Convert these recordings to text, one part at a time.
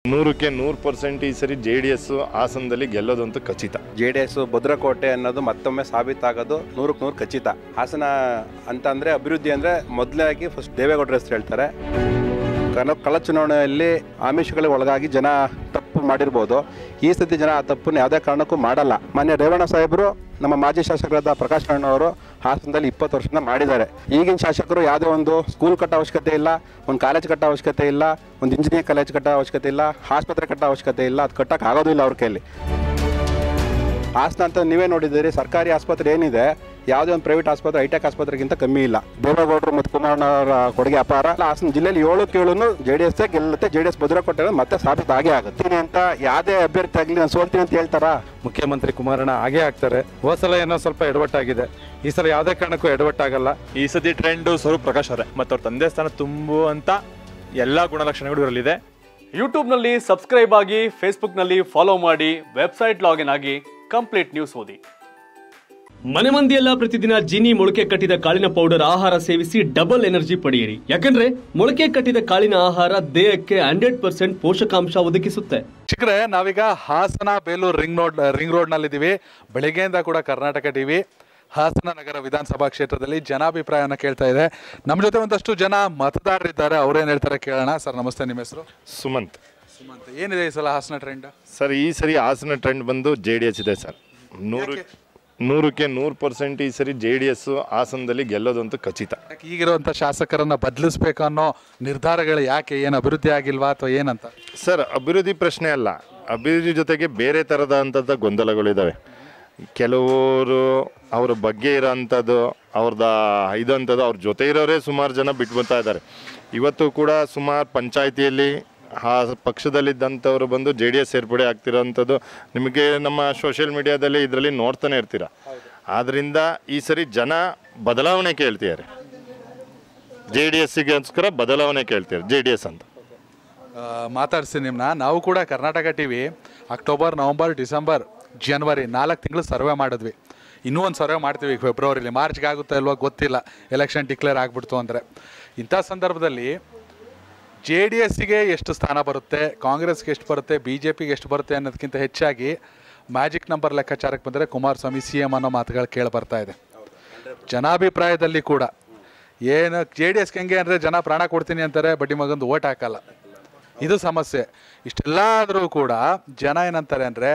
ನೂರಕ್ಕೆ ನೂರು ಪರ್ಸೆಂಟ್ ಈ ಸರಿ ಜೆ ಡಿ ಎಸ್ ಹಾಸನದಲ್ಲಿ ಗೆಲ್ಲೋದಂತೂ ಖಚಿತ ಜೆ ಡಿ ಎಸ್ ಭದ್ರಕೋಟೆ ಅನ್ನೋದು ಮತ್ತೊಮ್ಮೆ ಸಾಬೀತಾಗೋದು ನೂರಕ್ಕೆ ನೂರು ಖಚಿತ ಹಾಸನ ಅಂತ ಅಂದರೆ ಅಭಿವೃದ್ಧಿ ಅಂದರೆ ಮೊದಲಾಗಿ ಫಸ್ಟ್ ದೇವೇಗೌಡರ ಹೆಸರು ಹೇಳ್ತಾರೆ ಕನ ಕಳ ಚುನಾವಣೆಯಲ್ಲಿ ಆಮಿಷಗಳಿಗೆ ಒಳಗಾಗಿ ಜನ ತಪ್ಪು ಮಾಡಿರ್ಬೋದು ಈ ಸತಿ ಜನ ಆ ತಪ್ಪನ್ನು ಯಾವುದೇ ಕಾರಣಕ್ಕೂ ಮಾಡಲ್ಲ ಮಾನ್ಯ ರೇವಣ್ಣ ಸಾಹೇಬರು ನಮ್ಮ ಮಾಜಿ ಶಾಸಕರಾದ ಪ್ರಕಾಶ್ ಅವರು ಹಾಸನದಲ್ಲಿ ಇಪ್ಪತ್ತು ವರ್ಷದಿಂದ ಮಾಡಿದ್ದಾರೆ ಈಗಿನ ಶಾಸಕರು ಯಾವುದೇ ಒಂದು ಸ್ಕೂಲ್ ಕಟ್ಟೋ ಅವಶ್ಯಕತೆ ಇಲ್ಲ ಒಂದು ಕಾಲೇಜ್ ಕಟ್ಟೋ ಅವಶ್ಯಕತೆ ಇಲ್ಲ ಒಂದು ಇಂಜಿನಿಯರಿಂಗ್ ಕಾಲೇಜ್ ಕಟ್ಟೋ ಅವಶ್ಯಕತೆ ಇಲ್ಲ ಆಸ್ಪತ್ರೆ ಕಟ್ಟೋ ಅವಶ್ಯಕತೆ ಇಲ್ಲ ಅದು ಕಟ್ಟಕ್ಕೆ ಆಗೋದಿಲ್ಲ ಇಲ್ಲ ಅವ್ರ ಕೈಯಲ್ಲಿ ಹಾಸನ ಅಂತ ನೀವೇ ನೋಡಿದ್ದೀರಿ ಸರ್ಕಾರಿ ಆಸ್ಪತ್ರೆ ಏನಿದೆ ಯಾವುದೇ ಒಂದು ಪ್ರೈವೇಟ್ ಆಸ್ಪತ್ರೆ ಹೈಟೆಕ್ ಆಸ್ಪತ್ರೆಗಿಂತ ಕಮ್ಮಿ ಇಲ್ಲ ದೇವೇಗೌಡರು ಮತ್ತು ಕುಮಾರಣ್ಣವರ ಕೊಡುಗೆ ಅಪಾರ ಹಾಸನ ಜಿಲ್ಲೆಯಲ್ಲಿ ಏಳು ಕೇಳು ಜೆ ಡಿ ಎಸ್ ಗೆಲ್ಲುತ್ತೆ ಜೆ ಡಿ ಎಸ್ ಭದ್ರಕೋಟೆ ಅನ್ನೋದು ಮತ್ತೆ ಸಾಬೀತು ಆಗೇ ಆಗುತ್ತೆ ಅಂತ ಯಾವುದೇ ಅಭ್ಯರ್ಥಿ ಆಗಲಿ ನಾನು ಸೋಲ್ತೀನಿ ಅಂತ ಹೇಳ್ತಾರಾ ಮುಖ್ಯಮಂತ್ರಿ ಕುಮಾರಣ್ಣ ಹಾಗೇ ಆಗ್ತಾರೆ ಹೋದ ಸಲ ಏನೋ ಸ್ವಲ್ಪ ಎಡವಟ್ಟಾಗಿದೆ ಈ ಸಲ ಯಾವುದೇ ಕಾರಣಕ್ಕೂ ಎಡವಟ್ಟಾಗಲ್ಲ ಈ ಸತಿ ಟ್ರೆಂಡ್ ಸ್ವರೂಪ್ ಪ್ರಕಾಶ್ ಅವರೇ ಮತ್ತು ಅವ್ರ ತಂದೆ ಸ್ಥಾನ ತುಂಬುವಂತ ಎಲ್ಲ ಗುಣಲಕ್ಷಣಗಳು ಇವರಲ್ಲಿದೆ ಯೂಟ್ಯೂಬ್ನಲ್ಲಿ ಸಬ್ಸ್ಕ್ರೈಬ್ ಆಗಿ ಫೇಸ್ಬುಕ್ನಲ್ಲಿ ಫಾಲೋ ಮಾಡಿ ವೆಬ್ಸೈಟ್ ಲಾಗಿನ್ ಆಗಿ ಕಂಪ್ಲೀಟ್ ನ್ಯೂಸ್ ಓದಿ ಮನೆ ಮಂದಿಯೆಲ್ಲ ಪ್ರತಿದಿನ ಜೀನಿ ಮೊಳಕೆ ಕಟ್ಟಿದ ಕಾಳಿನ ಪೌಡರ್ ಆಹಾರ ಸೇವಿಸಿ ಡಬಲ್ ಎನರ್ಜಿ ಪಡೆಯಿರಿ ಯಾಕಂದ್ರೆ ಮೊಳಕೆ ಕಟ್ಟಿದ ಕಾಳಿನ ಆಹಾರ ದೇಹಕ್ಕೆ ಹಂಡ್ರೆಡ್ ಪರ್ಸೆಂಟ್ ಪೋಷಕಾಂಶ ಒದಗಿಸುತ್ತೆ ಚಿಕ್ರೆ ನಾವೀಗ Hassan Belur ring road ring ರೋಡ್ನಲ್ಲಿದ್ದೀವಿ ಬೆಳಿಗ್ಗೆಯಿಂದ ಕೂಡ ಕರ್ನಾಟಕ ಟಿವಿ ಹಾಸನ ನಗರ ವಿಧಾನಸಭಾ ಕ್ಷೇತ್ರದಲ್ಲಿ ಜನಾಭಿಪ್ರಾಯವನ್ನು ಕೇಳ್ತಾ ಇದೆ ನಮ್ಮ ಜೊತೆ ಒಂದಷ್ಟು ಜನ ಮತದಾರರಿದ್ದಾರೆ ಅವ್ರೇನು ಹೇಳ್ತಾರೆ ಕೇಳೋಣ ಸರ್ ನಮಸ್ತೆ ನಿಮ್ಮ ಹೆಸರು ಸುಮಂತ್ ಸುಮಂತ್ ಏನಿದೆ ಈ ಸಲ ಹಾಸನ ಟ್ರೆಂಡ್ ಸರ್ ಈ ಸರಿ ಹಾಸನ ಟ್ರೆಂಡ್ ಬಂದು ಜೆ ಡಿ ಎಸ್ ಇದೆ ಸರ್ ನೂರು ನೂರಕ್ಕೆ ನೂರು ಪರ್ಸೆಂಟ್ ಈ ಸರಿ ಜೆ ಡಿ ಎಸ್ ಹಾಸನದಲ್ಲಿ ಗೆಲ್ಲೋದಂತೂ ಖಚಿತ ಯಾಕೆ ಈಗಿರುವಂಥ ಶಾಸಕರನ್ನ ಬದಲಿಸ್ಬೇಕು ಅನ್ನೋ ನಿರ್ಧಾರಗಳು ಯಾಕೆ ಏನು ಅಭಿವೃದ್ಧಿ ಆಗಿಲ್ವಾ ಅಥವಾ ಏನಂತ ಸರ್ ಅಭಿವೃದ್ಧಿ ಪ್ರಶ್ನೆ ಅಲ್ಲ ಅಭಿವೃದ್ಧಿ ಜೊತೆಗೆ ಬೇರೆ ಥರದ ಅಂಥದ್ದು ಗೊಂದಲಗಳಿದ್ದಾವೆ ಕೆಲವರು ಅವ್ರ ಬಗ್ಗೆ ಇರೋಂಥದ್ದು ಅವ್ರದ ಇದಂಥದ್ದು ಅವ್ರ ಜೊತೆ ಇರೋರೇ ಸುಮಾರು ಜನ ಬಿಟ್ಬಿಡ್ತಾ ಇದ್ದಾರೆ ಇವತ್ತು ಕೂಡ ಸುಮಾರು ಪಂಚಾಯಿತಿಯಲ್ಲಿ ಆ ಪಕ್ಷದಲ್ಲಿದ್ದಂಥವ್ರು ಬಂದು ಜೆ ಡಿ ಎಸ್ ಸೇರ್ಪಡೆ ಆಗ್ತಿರೋಂಥದ್ದು ನಿಮಗೆ ನಮ್ಮ ಸೋಷಿಯಲ್ ಮೀಡಿಯಾದಲ್ಲಿ ಇದರಲ್ಲಿ ನೋಡ್ತಾನೆ ಇರ್ತೀರ ಆದ್ದರಿಂದ ಈ ಸರಿ ಜನ ಬದಲಾವಣೆ ಕೇಳ್ತಿದ್ದಾರೆ ಜೆ ಡಿ ಎಸ್ಸಿಗೋಸ್ಕರ ಬದಲಾವಣೆ ಕೇಳ್ತಿದ್ದಾರೆ ಜೆ ಡಿ ಎಸ್ ಅಂತ ಆ, ಮಾತಾಡ್ಸಿ ನಿಮ್ಮನ್ನ ನಾವು ಕೂಡ Karnataka T V October November December ಜನವರಿ ನಾಲ್ಕು ತಿಂಗಳು ಸರ್ವೆ ಮಾಡಿದ್ವಿ ಇನ್ನೂ ಒಂದು ಸರ್ವೆ ಮಾಡ್ತೀವಿ ಈಗ ಫೆಬ್ರವರಿಲಿ ಮಾರ್ಚ್ಗೆ ಆಗುತ್ತಾ ಇಲ್ವೋ ಗೊತ್ತಿಲ್ಲ ಎಲೆಕ್ಷನ್ ಡಿಕ್ಲೇರ್ ಆಗಿಬಿಡ್ತು ಅಂದರೆ ಇಂಥ ಸಂದರ್ಭದಲ್ಲಿ ಜೆ ಡಿ ಎಸ್ಸಿಗೆ ಎಷ್ಟು ಸ್ಥಾನ ಬರುತ್ತೆ ಕಾಂಗ್ರೆಸ್ಗೆ ಎಷ್ಟು ಬರುತ್ತೆ ಬಿ ಜೆ ಪಿಗೆ ಎಷ್ಟು ಬರುತ್ತೆ ಅನ್ನೋದಕ್ಕಿಂತ ಹೆಚ್ಚಾಗಿ ಮ್ಯಾಜಿಕ್ ನಂಬರ್ ಲೆಕ್ಕಾಚಾರಕ್ಕೆ ಬಂದರೆ ಕುಮಾರಸ್ವಾಮಿ ಸಿ ಎಮ್ ಅನ್ನೋ ಮಾತುಗಳು ಕೇಳಿ ಬರ್ತಾ ಇದೆ ಜನಾಭಿಪ್ರಾಯದಲ್ಲಿ ಕೂಡ ಏನು ಜೆ ಡಿ ಎಸ್ಗೆ ಹೆಂಗೆ ಅಂದರೆ ಜನ ಪ್ರಾಣ ಕೊಡ್ತೀನಿ ಅಂತಾರೆ ಬಡ್ಡಿ ಮಗಂದು ಓಟ್ ಹಾಕಲ್ಲ ಇದು ಸಮಸ್ಯೆ ಇಷ್ಟೆಲ್ಲ ಆದರೂ ಕೂಡ ಜನ ಏನಂತಾರೆ ಅಂದರೆ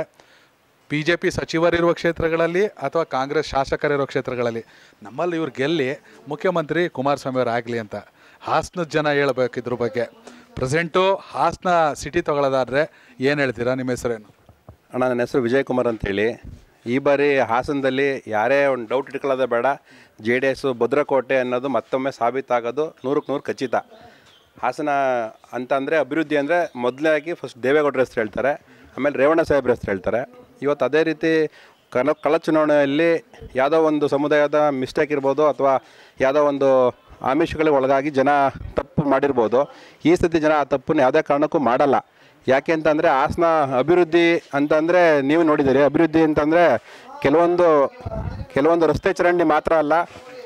ಬಿ ಜೆ ಪಿ ಸಚಿವರಿರುವ ಕ್ಷೇತ್ರಗಳಲ್ಲಿ ಅಥವಾ ಕಾಂಗ್ರೆಸ್ ಶಾಸಕರಿರೋ ಕ್ಷೇತ್ರಗಳಲ್ಲಿ ನಮ್ಮಲ್ಲಿ ಇವ್ರು ಗೆಲ್ಲಿ ಮುಖ್ಯಮಂತ್ರಿ ಕುಮಾರಸ್ವಾಮಿ ಅವರು ಆಗಲಿ ಅಂತ ಹಾಸನದ ಜನ ಹೇಳ್ಬೇಕು ಇದ್ರ ಬಗ್ಗೆ ಪ್ರೆಸೆಂಟು ಹಾಸನ ಸಿಟಿ ತಗೊಳ್ಳೋದಾದ್ರೆ ಏನು ಹೇಳ್ತೀರಾ ನಿಮ್ಮ ಹೆಸರೇನು ಅಣ್ಣ ನನ್ನ ಹೆಸರು ವಿಜಯ್ ಕುಮಾರ್ ಅಂತೇಳಿ ಈ ಬಾರಿ ಹಾಸನದಲ್ಲಿ ಯಾರೇ ಒಂದು ಡೌಟ್ ಇಟ್ಕೊಳ್ಳೋದೇ ಬೇಡ ಜೆ ಡಿ ಎಸ್ಸು ಭದ್ರಕೋಟೆ ಅನ್ನೋದು ಮತ್ತೊಮ್ಮೆ ಸಾಬೀತಾಗೋದು ನೂರಕ್ಕೆ ನೂರು ಖಚಿತ ಹಾಸನ ಅಂತ ಅಂದರೆ ಅಭಿವೃದ್ಧಿ ಅಂದರೆ ಮೊದಲಾಗಿ ಫಸ್ಟ್ ದೇವೇಗೌಡರ ಹೆಸರು ಹೇಳ್ತಾರೆ ಆಮೇಲೆ ರೇವಣ್ಣ ಸಾಹೇಬ್ರ ಹೆಸರು ಹೇಳ್ತಾರೆ ಇವತ್ತು ಅದೇ ರೀತಿ ಕನ ಕಳ ಚುನಾವಣೆಯಲ್ಲಿ ಯಾವುದೋ ಒಂದು ಸಮುದಾಯದ ಮಿಸ್ಟೇಕ್ ಇರ್ಬೋದು ಅಥವಾ ಯಾವುದೋ ಒಂದು ಆಮಿಷಗಳಿಗೆ ಒಳಗಾಗಿ ಜನ ತಪ್ಪು ಮಾಡಿರ್ಬೋದು ಈ ಸತಿ ಜನ ಆ ತಪ್ಪನ್ನು ಯಾವುದೇ ಕಾರಣಕ್ಕೂ ಮಾಡಲ್ಲ ಯಾಕೆ ಅಂತಂದರೆ ಹಾಸನ ಅಭಿವೃದ್ಧಿ ಅಂತಂದರೆ ನೀವು ನೋಡಿದ್ದೀರಿ ಅಭಿವೃದ್ಧಿ ಅಂತಂದರೆ ಕೆಲವೊಂದು ಕೆಲವೊಂದು ರಸ್ತೆ ಚರಂಡಿ ಮಾತ್ರ ಅಲ್ಲ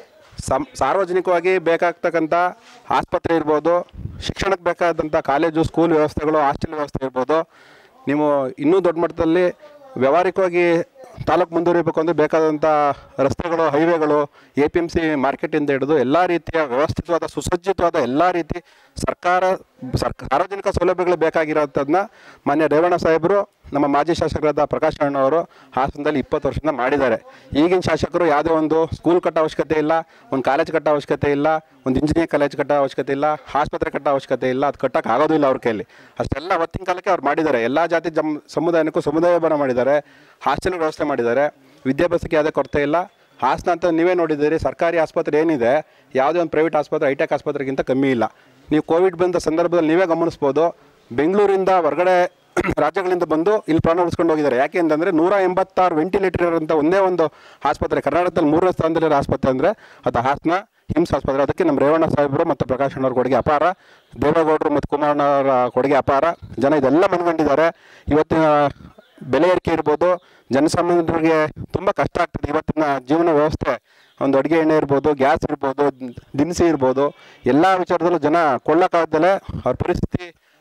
ಸಂ ಸಾರ್ವಜನಿಕವಾಗಿ ಬೇಕಾಗ್ತಕ್ಕಂಥ ಆಸ್ಪತ್ರೆ ಇರ್ಬೋದು ಶಿಕ್ಷಣಕ್ಕೆ ಬೇಕಾದಂಥ ಕಾಲೇಜು ಸ್ಕೂಲ್ ವ್ಯವಸ್ಥೆಗಳು ಹಾಸ್ಟೆಲ್ ವ್ಯವಸ್ಥೆ ಇರ್ಬೋದು ನೀವು ಇನ್ನೂ ದೊಡ್ಡ ಮಟ್ಟದಲ್ಲಿ ವ್ಯಾವಹಾರಿಕವಾಗಿ ತಾಲೂಕು ಮುಂದುವರಿಬೇಕು ಅಂದರೆ ಬೇಕಾದಂಥ ರಸ್ತೆಗಳು ಹೈವೇಗಳು ಎ ಪಿ ಎಮ್ ಸಿ ಮಾರ್ಕೆಟಿಂದ ಹಿಡಿದು ಎಲ್ಲ ರೀತಿಯ ವ್ಯವಸ್ಥಿತವಾದ ಸುಸಜ್ಜಿತವಾದ ಎಲ್ಲ ರೀತಿ ಸರ್ಕಾರ ಸರ್ಕ ಸಾರ್ವಜನಿಕ ಸೌಲಭ್ಯಗಳು ಬೇಕಾಗಿರೋಂಥದ್ದನ್ನ ಮಾನ್ಯ ರೇವಣ್ಣ ಸಾಹೇಬರು ನಮ್ಮ ಮಾಜಿ ಶಾಸಕರಾದ ಪ್ರಕಾಶ್ ಅವರು ಹಾಸನದಲ್ಲಿ ಇಪ್ಪತ್ತು ವರ್ಷದಿಂದ ಮಾಡಿದ್ದಾರೆ ಈಗಿನ ಶಾಸಕರು ಯಾವುದೇ ಒಂದು ಸ್ಕೂಲ್ ಕಟ್ಟೋ ಅವಶ್ಯಕತೆ ಇಲ್ಲ ಒಂದು ಕಾಲೇಜ್ ಕಟ್ಟೋ ಅವಶ್ಯಕತೆ ಇಲ್ಲ ಒಂದು ಇಂಜಿನಿಯರಿಂಗ್ ಕಾಲೇಜ್ ಕಟ್ಟೋ ಅವಶ್ಯಕತೆ ಇಲ್ಲ ಆಸ್ಪತ್ರೆ ಕಟ್ಟೋ ಅವಶ್ಯಕತೆ ಇಲ್ಲ ಅದು ಕಟ್ಟಕ್ಕೆ ಆಗೋದಿಲ್ಲ ಅವ್ರ ಕೈಯಲ್ಲಿ ಅಷ್ಟೆಲ್ಲ ಅವತ್ತಿನ ಕಾಲಕ್ಕೆ ಅವ್ರು ಮಾಡಿದ್ದಾರೆ ಎಲ್ಲ ಜಾತಿ ಜಮ್ ಸಮುದಾಯಕ್ಕೂ ಸಮುದಾಯ ಭವನ ಮಾಡಿದ್ದಾರೆ ಹಾಸ್ಟೆಲ್ ವ್ಯವಸ್ಥೆ ಮಾಡಿದ್ದಾರೆ ವಿದ್ಯಾಭ್ಯಾಸಕ್ಕೆ ಯಾವುದೇ ಕೊರತೆ ಇಲ್ಲ ಹಾಸನ ಅಂತ ನೀವೇ ನೋಡಿದ್ದೀರಿ ಸರ್ಕಾರಿ ಆಸ್ಪತ್ರೆ ಏನಿದೆ ಯಾವುದೇ ಒಂದು ಪ್ರೈವೇಟ್ ಆಸ್ಪತ್ರೆ ಹೈಟೆಕ್ ಆಸ್ಪತ್ರೆಗಿಂತ ಕಮ್ಮಿ ಇಲ್ಲ ನೀವು ಕೋವಿಡ್ ಬಂದ ಸಂದರ್ಭದಲ್ಲಿ ನೀವೇ ಗಮನಿಸ್ಬೋದು ಬೆಂಗಳೂರಿಂದ ಹೊರಗಡೆ ರಾಜ್ಯಗಳಿಂದ ಬಂದು ಇಲ್ಲಿ ಪ್ರಾಣ ಉಳಿಸ್ಕೊಂಡು ಹೋಗಿದ್ದಾರೆ ಯಾಕೆ ಅಂತಂದರೆ ನೂರ ಎಂಬತ್ತಾರು ವೆಂಟಿಲೇಟರ್ ಇರೋಂಥ ಒಂದೇ ಒಂದು ಆಸ್ಪತ್ರೆ ಕರ್ನಾಟಕದಲ್ಲಿ ಮೂರನೇ ಸ್ಥಾನದಲ್ಲಿರೋ ಆಸ್ಪತ್ರೆ ಅಂದರೆ ಅದು ಹಾಸನ ಹಿಮ್ಸ್ ಆಸ್ಪತ್ರೆ ಅದಕ್ಕೆ ನಮ್ಮ ರೇವಣ್ಣ ಸಾಹೇಬರು ಮತ್ತು ಪ್ರಕಾಶ್ ಅಣ್ಣವ್ರ ಕೊಡುಗೆ ಅಪಾರ ದೇವೇಗೌಡರು ಮತ್ತು ಕುಮಾರಣ್ಣವರ ಕೊಡುಗೆ ಅಪಾರ ಜನ ಇದೆಲ್ಲ ಮನಗಂಡಿದ್ದಾರೆ ಇವತ್ತಿನ ಬೆಲೆ ಏರಿಕೆ ಇರ್ಬೋದು ಜನಸಾಮಾನ್ಯರಿಗೆ ತುಂಬ ಕಷ್ಟ ಆಗ್ತದೆ ಇವತ್ತಿನ ಜೀವನ ವ್ಯವಸ್ಥೆ ಒಂದು ಅಡುಗೆ ಎಣ್ಣೆ ಇರ್ಬೋದು ಗ್ಯಾಸ್ ಇರ್ಬೋದು ದಿನಸಿ ಇರ್ಬೋದು ಎಲ್ಲ ವಿಚಾರದಲ್ಲೂ ಜನ ಕೊಳ್ಳಕ್ಕಾಗ್ದಲೆ ಅವ್ರ ಪರಿಸ್ಥಿತಿ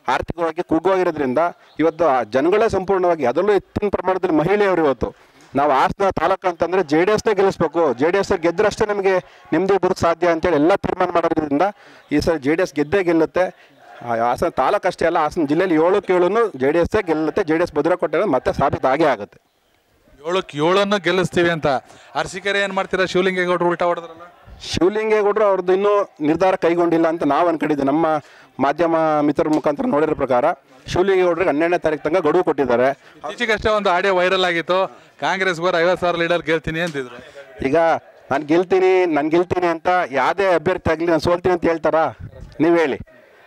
ಆರ್ಥಿಕವಾಗಿ ಕುಗ್ಗೋಗಿರೋದ್ರಿಂದ ಇವತ್ತು ಆ ಜನಗಳೇ ಸಂಪೂರ್ಣವಾಗಿ ಅದರಲ್ಲೂ ಹೆಚ್ಚಿನ ಪ್ರಮಾಣದಲ್ಲಿ ಮಹಿಳೆಯರು ಇವತ್ತು ನಾವು ಹಾಸನ ತಾಲೂಕು ಅಂತಂದ್ರೆ ಜೆ ಡಿ ಎಸ್ನೇ ಗೆಲ್ಲಿಸ್ಬೇಕು ಜೆ ಡಿ ಎಸ್ ಗೆದ್ದರಷ್ಟೇ ನಮಗೆ ನೆಮ್ಮದಿ ಬರೋಕ್ಕೆ ಸಾಧ್ಯ ಅಂತೇಳಿ ಎಲ್ಲ ತೀರ್ಮಾನ ಮಾಡೋದ್ರಿಂದ ಈ ಸರಿ ಜೆ ಡಿ ಎಸ್ ಗೆದ್ದೇ ಗೆಲ್ಲುತ್ತೆ ಆ ಹಾಸನ ತಾಲೂಕು ಅಷ್ಟೇ ಅಲ್ಲ ಹಾಸನ ಜಿಲ್ಲೆಯಲ್ಲಿ ಏಳಕ್ಕೆ ಏಳು ಜೆ ಡಿ ಎಸ್ಸೇ ಗೆಲ್ಲುತ್ತೆ ಜೆ ಡಿ ಎಸ್ ಭದ್ರಕೋಟೆ ಅನ್ನೋದು ಮತ್ತೆ ಸಾಬೀತು ಆಗೇ ಆಗುತ್ತೆ ಏಳಕ್ಕೆ ಏಳನ್ನು ಗೆಲ್ಲಿಸ್ತೀವಿ ಅಂತ ಅರಸಿಕೆರೆ ಏನು ಮಾಡ್ತೀರಾ ಶಿವಲಿಂಗೇಗೌಡರು ಉಲ್ಟಾ ಹೊಡೆದ್ರಲ್ಲ ಶಿವಲಿಂಗೇಗೌಡರು ಅವ್ರದ್ದು ಇನ್ನೂ ನಿರ್ಧಾರ ಕೈಗೊಂಡಿಲ್ಲ ಅಂತ ನಾವು ಅನ್ಕೊಂಡಿದ್ದೆ ನಮ್ಮ ಮಾಧ್ಯಮ ಮಿತ್ರರ ಮುಖಾಂತರ ನೋಡಿರೋ ಪ್ರಕಾರ ಶಿವಲಿಂಗೇಗೌಡರಿಗೆ ಹನ್ನೆರಡನೇ ತಾರೀಕು ತನಕ ಗಡುವು ಕೊಟ್ಟಿದ್ದಾರೆ ಇತ್ತೀಚೆಗಷ್ಟೇ ಒಂದು ಆಡಿಯೋ ವೈರಲ್ ಆಗಿತ್ತು ಕಾಂಗ್ರೆಸ್ಗೋರ್ ಐವತ್ತು ಸಾವಿರ ಲೀಡರ್ ಗೆಲ್ತೀನಿ ಅಂತಿದ್ರು ಈಗ ನಾನು ಗೆಲ್ತೀನಿ ನಾನು ಗೆಲ್ತೀನಿ ಅಂತ ಯಾವುದೇ ಅಭ್ಯರ್ಥಿ ಆಗಲಿ ನಾನು ಸೋಲ್ತೀನಿ ಅಂತ ಹೇಳ್ತಾರಾ ನೀವು ಹೇಳಿ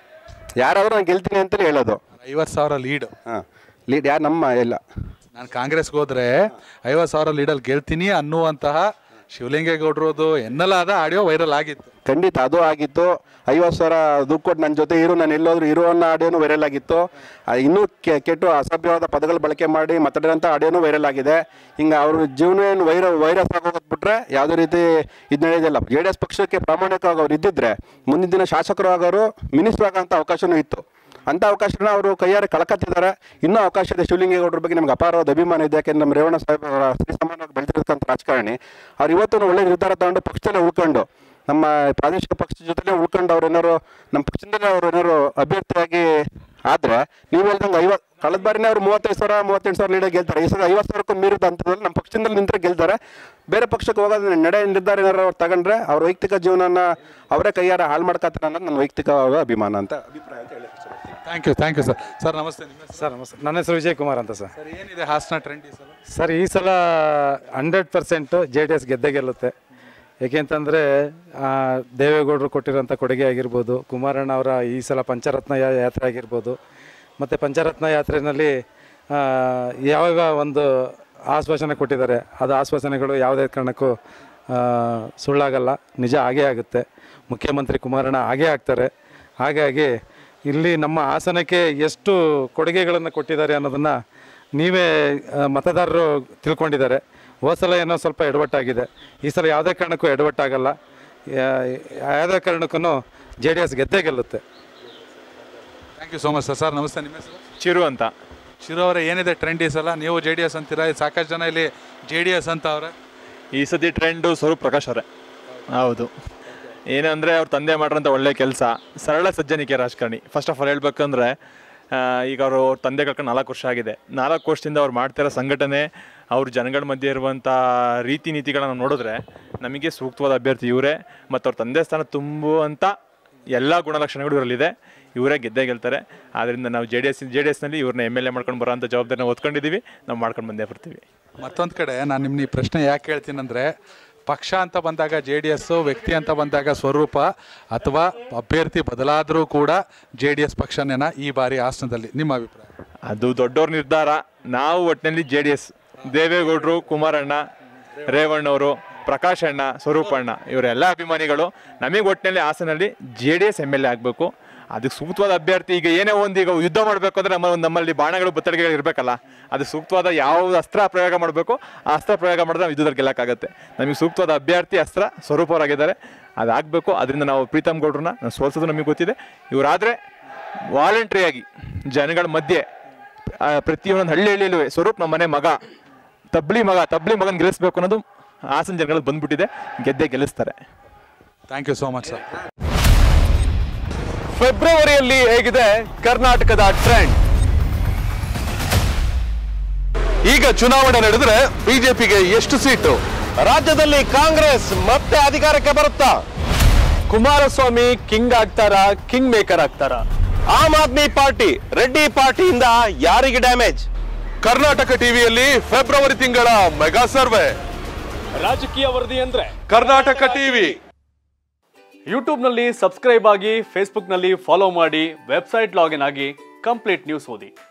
ಯಾರಾದರೂ ನಾನು ಗೆಲ್ತೀನಿ ಅಂತಲೇ ಹೇಳೋದು ಐವತ್ತು ಸಾವಿರ ಲೀಡ್ ಹಾಂ ಲೀಡ್ ಯಾರು ನಮ್ಮ ಇಲ್ಲ ನಾನು ಕಾಂಗ್ರೆಸ್ಗೆ ಹೋದ್ರೆ ಐವತ್ತು ಸಾವಿರ ಲೀಡಲ್ಲಿ ಗೆಲ್ತೀನಿ ಅನ್ನುವಂತಹ ಶಿವಲಿಂಗೇಗೌಡರದು ಎನ್ನಲಾದ ಆಡಿಯೋ ವೈರಲ್ ಆಗಿತ್ತು ಖಂಡಿತ ಅದು ಆಗಿತ್ತು ಐವತ್ತು ಸಾವಿರ ದುಡ್ಡು ಕೊಟ್ಟು ನನ್ನ ಜೊತೆ ಇರು ನಾನು ಎಲ್ಲೋದ್ರು ಇರು ಅನ್ನೋ ಆಡಿಯೋನು ವೈರಲ್ ಆಗಿತ್ತು ಆ, ಇನ್ನೂ ಕೆ- ಕೆಟ್ಟು ಅಸಭ್ಯವಾದ ಪದಗಳ ಬಳಕೆ ಮಾಡಿ ಮಾತಾಡಿರೋಂಥ ಆಡಿಯೋನು ವೈರಲ್ ಆಗಿದೆ ಹಿಂಗೆ ಅವ್ರ ಜೀವನ ಏನು ವೈರ ವೈರಸ್ ಆಗೋದು ಬಿಟ್ರೆ ಯಾವುದೇ ರೀತಿ ಇದು ನಡೆಯೋದಿಲ್ಲ ಜೆ ಡಿ ಎಸ್ ಪಕ್ಷಕ್ಕೆ ಪ್ರಾಮಾಣಿಕವಾಗಿ ಅವ್ರು ಇದ್ದಿದ್ರೆ ಮುಂದಿನ ದಿನ ಶಾಸಕರು ಆಗೋರು ಮಿನಿಸ್ಟರ್ ಆಗೋಂಥ ಅವಕಾಶನೂ ಇತ್ತು ಅಂಥ ಅವಕಾಶನ ಅವರು ಕೈಯಾರೆ ಕಳ್ಕತ್ತಿದ್ದಾರೆ ಇನ್ನೂ ಅವಕಾಶ ಇದೆ ಶಿವಲಿಂಗೇಗೌಡರ ಬಗ್ಗೆ ನಮ್ಗೆ ಅಪಾರವಾದ ಅಭಿಮಾನ ಇದೆ ಯಾಕೆಂದ್ರೆ ನಮ್ಮ ರೇವಣ ಸಾಹೇಬ್ ಅವರ ಸರಿ ಸಮಾನವಾಗಿ ಬೆಳೆದಿರ್ತಕ್ಕಂಥ ರಾಜಕಾರಣಿ ಅವ್ರು ಇವತ್ತು ಒಳ್ಳೆ ನಿರ್ಧಾರ ತಗೊಂಡು ಪಕ್ಷದಲ್ಲೇ ಉಳ್ಕೊಂಡು ನಮ್ಮ ಪ್ರಾದೇಶಿಕ ಪಕ್ಷದ ಜೊತೆನೇ ಉಳ್ಕೊಂಡು ಅವ್ರು ಏನಾರು ನಮ್ಮ ಪಕ್ಷದಿಂದಲೇ ಅವ್ರು ಏನಾರು ಅಭ್ಯರ್ಥಿಯಾಗಿ ಆದ್ರೆ ನೀವು ಹೇಳ್ದಂಗೆ ಐವತ್ತು ಕಳೆದ ಬಾರಿನೇ ಅವ್ರು ಮೂವತ್ತೈದು ಸಾವಿರ ಮೂವತ್ತೆಂಟು ಸಾವಿರ ಲೀಡರ್ ಗೆಲ್ತಾರೆ ಈ ಸಲ ಐವತ್ತು ಸಾವಿರಕ್ಕೂ ಮೀರಿದ ಹಂತದಲ್ಲಿ ನಮ್ಮ ಪಕ್ಷದಿಂದಲೇ ನಿಂತರೆ ಗೆಲ್ತಾರೆ ಬೇರೆ ಪಕ್ಷಕ್ಕೆ ಹೋಗೋದು ನಡೆ ನಿರ್ಧಾರ ಏನಾರು ಅವ್ರು ತಗೊಂಡ್ರೆ ಅವ್ರ ವೈಯಕ್ತಿಕ ಜೀವನನ ಅವರೇ ಕೈಯಾರ ಹಾಳು ಮಾಡ್ಕೊತಾರೆ ಅನ್ನೋದು ನನ್ನ ವೈಯಕ್ತಿಕ ಅಭಿಮಾನ ಅಂತ ಅಭಿಪ್ರಾಯ ಅಂತ ಹೇಳಿ thank you thank you sir sir ನಮಸ್ತೆ ನಿಮ್ಮ ಹೆಸರು? ಸರ್ ನಮಸ್ತೆ ನನ್ನ ಹೆಸರು ವಿಜಯ್ ಕುಮಾರ್ ಅಂತ ಸರ್ ಸರ್ ಏನಿದೆ ಹಾಸನ ಟ್ರೆಂಡ್ ಈ ಸಲ ಸರ್ ಈ ಸಲ hundred percent J D S ಗೆದ್ದೇ ಗೆಲ್ಲುತ್ತೆ ಏಕೆಂತಂದರೆ ದೇವೇಗೌಡರು ಕೊಟ್ಟಿರೋಂಥ ಕೊಡುಗೆ ಆಗಿರ್ಬೋದು ಕುಮಾರಣ್ಣ ಅವರ ಈ ಸಲ ಪಂಚರತ್ನ ಯಾ- ಯಾತ್ರೆ ಆಗಿರ್ಬೋದು ಮತ್ತು ಪಂಚರತ್ನ ಯಾತ್ರೆಯಲ್ಲಿ ಆ, ಯಾವಾಗ ಒಂದು ಆಶ್ವಾಸನೆ ಕೊಟ್ಟಿದ್ದಾರೆ ಅದು ಆಶ್ವಾಸನೆಗಳು ಯಾವುದೇ ಕಾರಣಕ್ಕೂ ಆ, ಸುಳ್ಳಾಗಲ್ಲ ನಿಜ ಆಗೇ ಆಗುತ್ತೆ ಮುಖ್ಯಮಂತ್ರಿ ಕುಮಾರಣ್ಣ ಆಗೇ ಆಗ್ತಾರೆ ಹಾಗಾಗಿ ಇಲ್ಲಿ ನಮ್ಮ ಹಾಸನಕ್ಕೆ ಎಷ್ಟು ಕೊಡುಗೆಗಳನ್ನು ಕೊಟ್ಟಿದ್ದಾರೆ ಅನ್ನೋದನ್ನು ನೀವೇ ಆ, ಮತದಾರರು ತಿಳ್ಕೊಂಡಿದ್ದಾರೆ ಹೋದ ಸಲ ಏನೋ ಸ್ವಲ್ಪ ಎಡವಟ್ಟಾಗಿದೆ ಈ ಸಲ ಯಾವುದೇ ಕಾರಣಕ್ಕೂ ಎಡವಟ್ಟಾಗಲ್ಲ ಯಾ- ಯಾವುದೇ ಕಾರಣಕ್ಕೂ ಜೆ ಡಿ ಎಸ್ ಗೆದ್ದೇ ಗೆಲ್ಲುತ್ತೆ thank you so much sir sir ನಮಸ್ತೆ ನಿಮ್ಮ ಹೆಸರು ಚಿರು ಅಂತ ಶಿರೋ ಅವರೇ ಏನಿದೆ ಟ್ರೆಂಡ್ ಈ ಸಲ ನೀವು ಜೆ ಡಿ ಎಸ್ ಅಂತೀರಾ ಸಾಕಷ್ಟು ಜನ ಇಲ್ಲಿ ಜೆ ಡಿ ಎಸ್ ಅಂತ ಅವ್ರೆ ಈ ಸತಿ ಟ್ರೆಂಡು ಸ್ವರೂಪ್ ಪ್ರಕಾಶ್ ಅವರೇ ಹೌದು ಏನಂದರೆ ಅವ್ರ ತಂದೆ ಮಾಡಿರೋಂಥ ಒಳ್ಳೆ ಕೆಲಸ ಸರಳ ಸಜ್ಜನಿಕೆ ರಾಜಕಾರಣಿ ಫಸ್ಟ್ ಆಫ್ ಆಲ್ ಹೇಳ್ಬೇಕಂದ್ರೆ ಆ, ಈಗ ಅವರು ಅವ್ರ ತಂದೆ ಕಳ್ಕೊಂಡು ನಾಲ್ಕು ವರ್ಷ ಆಗಿದೆ ನಾಲ್ಕು ವರ್ಷದಿಂದ ಅವ್ರು ಮಾಡ್ತಿರೋ ಸಂಘಟನೆ ಅವ್ರ ಜನಗಳ ಮಧ್ಯೆ ಇರುವಂಥ ರೀತಿ ನೀತಿಗಳನ್ನ ನೋಡಿದ್ರೆ ನಮಗೆ ಸೂಕ್ತವಾದ ಅಭ್ಯರ್ಥಿ ಇವರೇ ಮತ್ತು ಅವ್ರ ತಂದೆ ಸ್ಥಾನ ತುಂಬುವಂಥ ಎಲ್ಲ ಗುಣಲಕ್ಷಣಗಳು ಇವರಲ್ಲಿದೆ ಇವರೇ ಗೆದ್ದೇ ಗೆಲ್ತಾರೆ ಆದ್ದರಿಂದ ನಾವು J D S J D ಎಸ್ನಲ್ಲಿ ಇವ್ರನ್ನ ಎಮ್ ಎಲ್ ಎ ಮಾಡ್ಕೊಂಡು ಬರೋಂಥ ಜವಾಬ್ದಾರಿನ ಹೊತ್ಕೊಂಡಿದ್ದೀವಿ ನಾವು ಮಾಡ್ಕೊಂಡು ಬಂದೇ ಬರ್ತೀವಿ ಮತ್ತೊಂದು ಕಡೆ ನಾನು ನಿಮ್ಮ ಈ ಪ್ರಶ್ನೆ ಯಾಕೆ ಹೇಳ್ತೀನಂದ್ರೆ ಪಕ್ಷ ಅಂತ ಬಂದಾಗ ಜೆ ಡಿ ಎಸ್ಸು ವ್ಯಕ್ತಿ ಅಂತ ಬಂದಾಗ ಸ್ವರೂಪ ಅಥವಾ ಅಭ್ಯರ್ಥಿ ಬದಲಾದರೂ ಕೂಡ ಜೆ ಡಿ ಎಸ್ ಪಕ್ಷನೇನ ಈ ಬಾರಿ ಹಾಸನದಲ್ಲಿ ನಿಮ್ಮ ಅಭಿಪ್ರಾಯ ಅದು ದೊಡ್ಡವ್ರ ನಿರ್ಧಾರ ನಾವು ಒಟ್ಟಿನಲ್ಲಿ ಜೆ ಡಿ ಎಸ್ ದೇವೇಗೌಡರು ಕುಮಾರಣ್ಣ ರೇವಣ್ಣವರು ಪ್ರಕಾಶ್ ಅಣ್ಣ ಸ್ವರೂಪಣ್ಣ ಇವರೆಲ್ಲ ಅಭಿಮಾನಿಗಳು ನಮಗೆ ಒಟ್ಟಿನಲ್ಲಿ ಹಾಸನಲ್ಲಿ J D S M L A ಆಗಬೇಕು ಅದಕ್ಕೆ ಸೂಕ್ತವಾದ ಅಭ್ಯರ್ಥಿ ಈಗ ಏನೇ ಒಂದು ಈಗ ಯುದ್ಧ ಮಾಡಬೇಕು ಅಂದರೆ ನಮ್ಮ ನಮ್ಮಲ್ಲಿ ಬಾಣಗಳು ಬತ್ತಳಿಗೆಗಳು ಇರಬೇಕಲ್ಲ ಅದು ಸೂಕ್ತವಾದ ಯಾವ ಅಸ್ತ್ರ ಪ್ರಯೋಗ ಮಾಡಬೇಕು ಆ ಅಸ್ತ್ರ ಪ್ರಯೋಗ ಮಾಡಿದ್ರೆ ನಾವು ಯುದ್ಧದಲ್ಲಿ ಗೆಲ್ಲಕ್ಕಾಗತ್ತೆ ನಮಗೆ ಸೂಕ್ತವಾದ ಅಭ್ಯರ್ಥಿ ಅಸ್ತ್ರ ಸ್ವರೂಪವರಾಗಿದ್ದಾರೆ ಅದಾಗಬೇಕು ಅದರಿಂದ ನಾವು ಪ್ರೀತಮ್ ಗೌಡ್ರನ್ನ ನಾವು ಸೋಲ್ಸೋದು ನಮಗೆ ಗೊತ್ತಿದೆ ಇವರಾದರೆ ವಾಲಂಟ್ರಿಯಾಗಿ ಜನಗಳ ಮಧ್ಯೆ ಆ, ಪ್ರತಿಯೊಂದೊಂದು ಹಳ್ಳಿ ಹಳ್ಳಿಯಲ್ಲೂ ಸ್ವರೂಪ್ ನಮ್ಮ ಮನೆ ಮಗ ತಬ್ಲಿ ಮಗ ತಬ್ಲಿ ಮಗನ ಗೆಲ್ಲಿಸ್ಬೇಕು ಅನ್ನೋದು ಹಾಸನ ಜನಗಳಿಗೆ ಬಂದ್ಬಿಟ್ಟಿದೆ ಗೆದ್ದೆ ಗೆಲ್ಲಿಸ್ತಾರೆ thank you so much sir ಫೆಬ್ರವರಿಯಲ್ಲಿ ಹೇಗಿದೆ ಕರ್ನಾಟಕದ ಟ್ರೆಂಡ್ ಈಗ ಚುನಾವಣೆ ನಡೆದ್ರೆ ಬಿಜೆಪಿಗೆ ಎಷ್ಟು ಸೀಟು ರಾಜ್ಯದಲ್ಲಿ ಕಾಂಗ್ರೆಸ್ ಮತ್ತೆ ಅಧಿಕಾರಕ್ಕೆ ಬರುತ್ತಾ ಕುಮಾರಸ್ವಾಮಿ ಕಿಂಗ್ ಆಗ್ತಾರಾ ಕಿಂಗ್ ಮೇಕರ್ ಆಗ್ತಾರಾ ಆಮ್ ಆದ್ಮಿ ಪಾರ್ಟಿ ರೆಡ್ಡಿ ಪಾರ್ಟಿಯಿಂದ ಯಾರಿಗೆ ಡ್ಯಾಮೇಜ್ ಕರ್ನಾಟಕ ಟಿವಿಯಲ್ಲಿ ಫೆಬ್ರವರಿ ತಿಂಗಳ ಮೆಗಾ ಸರ್ವೆ ರಾಜಕೀಯ ವರದಿ ಅಂದ್ರೆ ಕರ್ನಾಟಕ ಟಿವಿ ಯೂಟ್ಯೂಬ್ನಲ್ಲಿ ಸಬ್ಸ್ಕ್ರೈಬ್ ಆಗಿ ಫೇಸ್ಬುಕ್ನಲ್ಲಿ ಫಾಲೋ ಮಾಡಿ ವೆಬ್ಸೈಟ್ ಲಾಗಿನ್ ಆಗಿ ಕಂಪ್ಲೀಟ್ ನ್ಯೂಸ್ ಓದಿ